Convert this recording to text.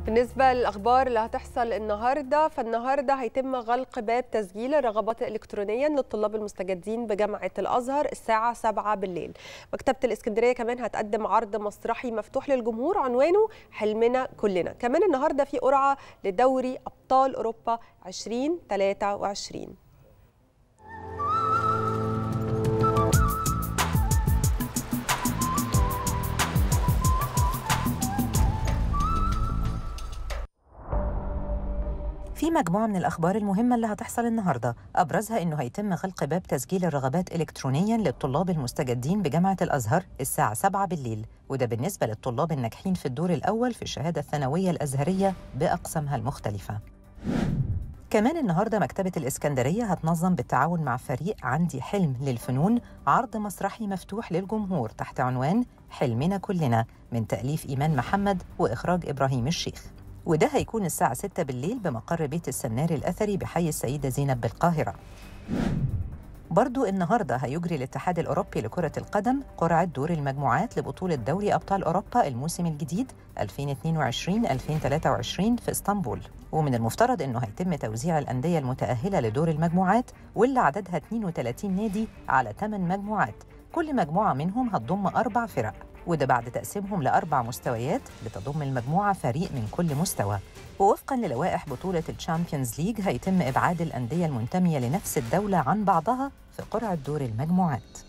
بالنسبة للأخبار اللي هتحصل النهاردة فالنهاردة هيتم غلق باب تسجيل الرغبات إلكترونيا للطلاب المستجدين بجامعة الأزهر الساعة 7 بالليل مكتبة الإسكندرية كمان هتقدم عرض مسرحي مفتوح للجمهور عنوانه حلمنا كلنا كمان النهاردة في قرعة لدوري أبطال أوروبا 2023 في مجموعة من الأخبار المهمة اللي هتحصل النهاردة أبرزها إنه هيتم غلق باب تسجيل الرغبات إلكترونياً للطلاب المستجدين بجامعة الأزهر الساعة 7 بالليل وده بالنسبة للطلاب الناجحين في الدور الأول في الشهادة الثانوية الأزهرية بأقسامها المختلفة كمان النهارده مكتبة الإسكندرية هتنظم بالتعاون مع فريق عندي حلم للفنون عرض مسرحي مفتوح للجمهور تحت عنوان حلمنا كلنا من تأليف إيمان محمد وإخراج إبراهيم الشيخ وده هيكون الساعة 6 بالليل بمقر بيت السناري الأثري بحي السيدة زينب بالقاهرة برضو النهارده هيجري الاتحاد الأوروبي لكرة القدم قرعة دور المجموعات لبطولة دوري أبطال أوروبا الموسم الجديد 2022-2023 في اسطنبول ومن المفترض أنه هيتم توزيع الأندية المتأهلة لدور المجموعات واللي عددها 32 نادي على 8 مجموعات كل مجموعة منهم هتضم أربع فرق وده بعد تقسيمهم لأربع مستويات بتضم المجموعة فريق من كل مستوى ووفقا للوائح بطولة الشامبيونز ليج هيتم إبعاد الأندية المنتمية لنفس الدولة عن بعضها في قرعة دور المجموعات